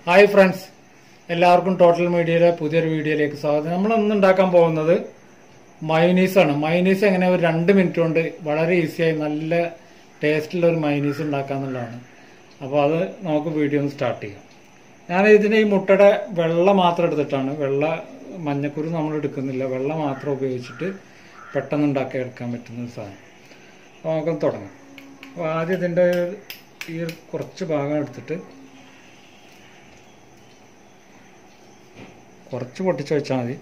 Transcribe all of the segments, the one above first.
hi friends എല്ലാവർക്കും total മീഡിയയിലെ പുതിയൊരു വീഡിയോയിലേക്ക് സ്വാഗതം നമ്മൾ ഇന്ന് ഉണ്ടാക്കാൻ പോകുന്നത് മൈനീസ് ആണ് മൈനീസ് എങ്ങനെ ഒരു രണ്ട് മിനിറ്റ് കൊണ്ട് വളരെ ഈസിയായി നല്ല ടേസ്റ്റുള്ള ഒരു മൈനീസ് ഉണ്ടാക്കാന്നുള്ളതാണ് അപ്പോൾ അത് നമുക്ക് വീഡിയോ ഒന്ന് സ്റ്റാർട്ട് ചെയ്യാം ഞാൻ ഇതിന് ഈ മുട്ടയുടെ വെള്ള മാത്രം എടുത്തിട്ടാണ് വെള്ള മഞ്ഞക്കുരു നമ്മൾ എടുക്കുന്നില്ല വെള്ള മാത്രം ഉപയോഗിച്ചിട്ട് പെട്ടെന്ന് ഉണ്ടാക്കി എടുക്കാൻ പറ്റുന്ന ഒരു സാധനം അപ്പോൾ നമുക്കൊന്ന് തുടങ്ങാം അപ്പോൾ ആദ്യം ഇതിൻ്റെ ഈ ഒരു കുറച്ച് ഭാഗം എടുത്തിട്ട് കുറച്ച് പൊട്ടിച്ച് വെച്ചാൽ മതി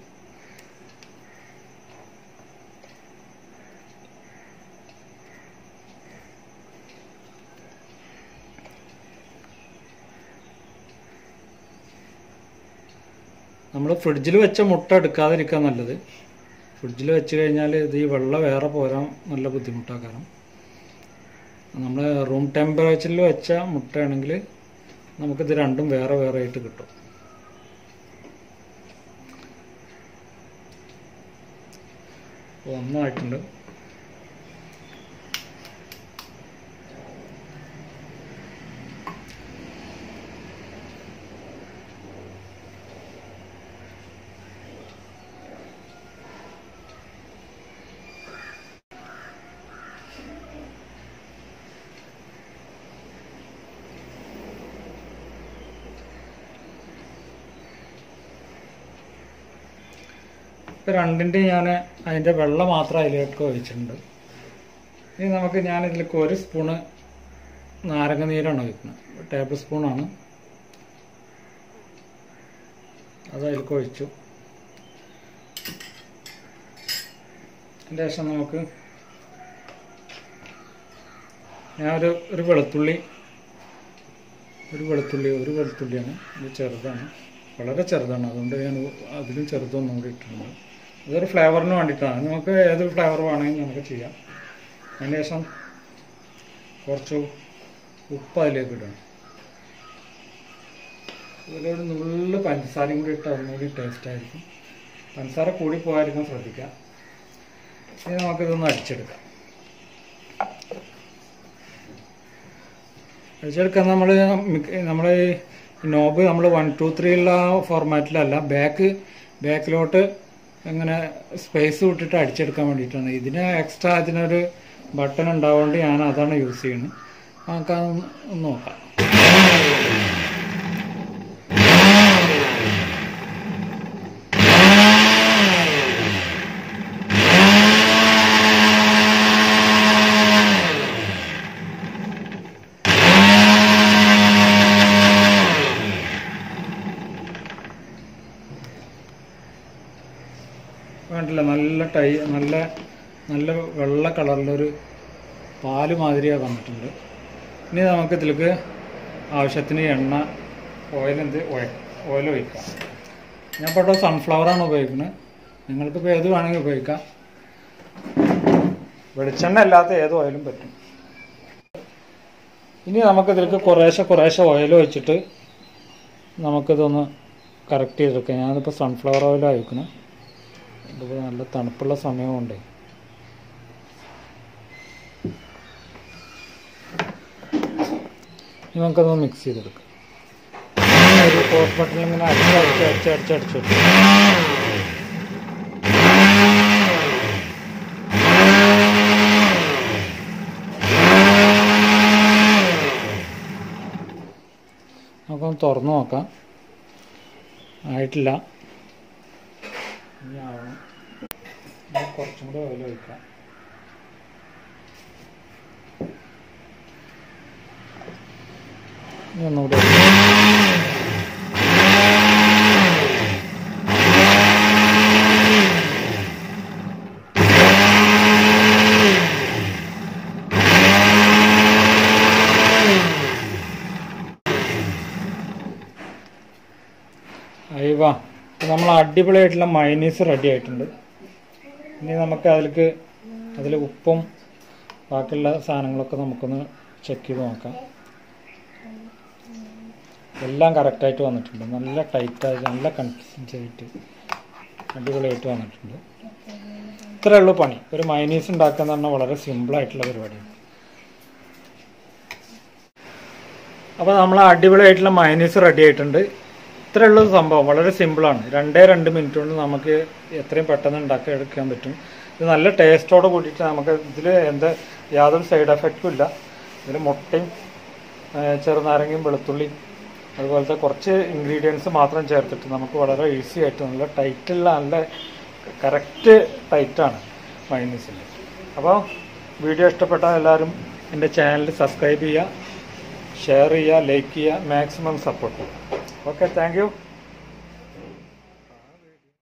നമ്മൾ ഫ്രിഡ്ജിൽ വെച്ച മുട്ട എടുക്കാതിരിക്കാൻ നല്ലത് ഫ്രിഡ്ജിൽ വെച്ച് കഴിഞ്ഞാൽ ഇത് ഈ വെള്ളം വേറെ പോരാൻ നല്ല ബുദ്ധിമുട്ടാക്കാരം നമ്മൾ റൂം ടെമ്പറേച്ചറിൽ വെച്ച മുട്ടയാണെങ്കിൽ നമുക്കിത് രണ്ടും വേറെ വേറെ ആയിട്ട് കിട്ടും ഒന്നായിട്ടുണ്ട് ഇപ്പം രണ്ടിൻ്റെ ഞാൻ അതിൻ്റെ വെള്ളം മാത്രം അതിലേക്ക് ഒഴിച്ചിട്ടുണ്ട് ഇനി നമുക്ക് ഞാൻ ഇതിലേക്ക് ഒരു സ്പൂണ് നാരങ്ങ നീരാണ് ഒഴിക്കുന്നത് ടേബിൾ സ്പൂണാണ് അത് അതിലേക്ക് ഒഴിച്ചു അതിൻ്റെ ശേഷം നമുക്ക് ഞാനൊരു ഒരു വെളുത്തുള്ളി ഒരു വെളുത്തുള്ളി ഒരു വെളുത്തുള്ളിയാണ് ഇത് ചെറുതാണ് വളരെ ചെറുതാണ് അതുകൊണ്ട് ഞാൻ അതിലും ചെറുതൊന്നും കൂടി ഇട്ടിട്ടുണ്ട് ഇതൊരു ഫ്ലേവറിന് വേണ്ടിയിട്ടാണ് നമുക്ക് ഏത് ഫ്ലേവർ വേണമെങ്കിൽ നമുക്ക് ചെയ്യാം അതിന് ശേഷം കുറച്ച് ഉപ്പ് അതിലേക്ക് ഇടണം ഇതിലൊരു നുള്ളു പഞ്ചസാരയും കൂടി ഇട്ട് ഒന്നുകൂടി ടേസ്റ്റ് ആയിരിക്കും പഞ്ചസാര കൂടി പോകാതിരിക്കാൻ ശ്രദ്ധിക്കാം ഇനി നമുക്കിതൊന്ന് അടിച്ചെടുക്കാം അടിച്ചെടുക്കാൻ നമ്മൾ നമ്മൾ നോബ് നമ്മൾ വൺ ടു ത്രീ ഉള്ള ഫോർമാറ്റിലല്ല ബാക്ക് ബാക്കിലോട്ട് ഇങ്ങനെ സ്പേസ് വിട്ടിട്ട് അടിച്ചെടുക്കാൻ വേണ്ടിയിട്ടാണ് ഇതിന് എക്സ്ട്രാ അതിനൊരു ബട്ടൺ ഉണ്ടാവുകൊണ്ട് ഞാൻ അതാണ് യൂസ് ചെയ്യുന്നത് നമുക്ക് അതൊന്ന് നോക്കാം വേണ്ടില്ല നല്ല ടൈ നല്ല നല്ല വെള്ള കളറിലൊരു പാല് മാതിരിയാണ് വന്നിട്ടുണ്ട് ഇനി നമുക്ക് ഇതിലേക്ക് ആവശ്യത്തിന് എണ്ണ ഓയിൽ എന്ത് ഓയിൽ ഒഴിക്കാം ഞാൻ ഇപ്പോൾ സൺഫ്ലവറാണ് ഉപയോഗിക്കുന്നത് നിങ്ങൾക്കിപ്പോൾ ഏത് വേണമെങ്കിൽ ഉപയോഗിക്കാം വെളിച്ചെണ്ണ അല്ലാത്ത ഏത് ഓയിലും പറ്റും ഇനി നമുക്ക് ഇതിലേക്ക് കുറേശ്ശെ കുറേശ്ശെ ഓയിൽ ഒഴിച്ചിട്ട് നമുക്കിതൊന്ന് കറക്റ്റ് ചെയ്തെടുക്കാം ഞാനിപ്പോൾ സൺഫ്ലവർ ഓയിലാണ് ഒഴിക്കുന്നത് ഇതിപ്പോൾ നല്ല തണുപ്പുള്ള സമയമുണ്ട് ഇനി നമുക്കതൊന്ന് മിക്സ് ചെയ്തെടുക്കാം ഒരു പോട്ട് ബട്ടണിൽ ഇങ്ങനെ അടിച്ച് അടിച്ച് അടിച്ച് അടിച്ച് അടിച്ച് നമുക്കൊന്ന് തുറന്നു നോക്കാം ആയിട്ടില്ല ഇനി ആവണം കുറച്ചും കൂടെ ഓയിൽ ഒഴിക്കാം ഇനി ഒന്നുകൂടെ അയ്യവാ നമ്മൾ അടിപൊളിയായിട്ടുള്ള മൈനീസ് റെഡി ആയിട്ടുണ്ട് ഇനി നമുക്ക് അതിലേക്ക് അതിൽ ഉപ്പും ബാക്കിയുള്ള സാധനങ്ങളൊക്കെ നമുക്കൊന്ന് ചെക്ക് ചെയ്ത് നോക്കാം എല്ലാം കറക്റ്റായിട്ട് വന്നിട്ടുണ്ട് നല്ല ടൈറ്റായിട്ട് നല്ല കൺസിസ്റ്റൻസി ആയിട്ട് അടിപൊളിയായിട്ട് വന്നിട്ടുണ്ട് ഇത്രയേ ഉള്ളൂ പണി ഒരു മൈനീസ് ഉണ്ടാക്കുക എന്ന് പറഞ്ഞാൽ വളരെ സിമ്പിളായിട്ടുള്ള പരിപാടിയാണ് അപ്പോൾ നമ്മൾ അടിപൊളിയായിട്ടുള്ള മയനീസ് റെഡി ആയിട്ടുണ്ട് ഇത്രയേ ഉള്ളൂ സംഭവം വളരെ സിമ്പിളാണ് രണ്ടേ രണ്ട് മിനിറ്റ് കൊണ്ട് നമുക്ക് എത്രയും പെട്ടെന്ന് ഉണ്ടാക്കി എടുക്കാൻ പറ്റും ഇത് നല്ല ടേസ്റ്റോടെ കൂടിയിട്ട് നമുക്ക് ഇതിൽ എന്താ യാതൊരു സൈഡ് എഫക്റ്റും ഇല്ല ഇതിൽ മുട്ടയും ആ, ചെറുനാരങ്ങയും വെളുത്തുള്ളിയും അതുപോലത്തെ കുറച്ച് ഇൻഗ്രീഡിയൻസ് മാത്രം ചേർത്തിട്ട് നമുക്ക് വളരെ ഈസി ആയിട്ട് നല്ല ടൈറ്റുള്ള നല്ല കറക്റ്റ് ടൈറ്റാണ് മൈനീസിൽ അപ്പോൾ വീഡിയോ ഇഷ്ടപ്പെട്ട എല്ലാവരും എൻ്റെ ചാനൽ സബ്സ്ക്രൈബ് ചെയ്യുക ഷെയർ ചെയ്യുക ലൈക്ക് ചെയ്യുക മാക്സിമം സപ്പോർട്ട് ചെയ്യുക ഓക്കെ താങ്ക് യു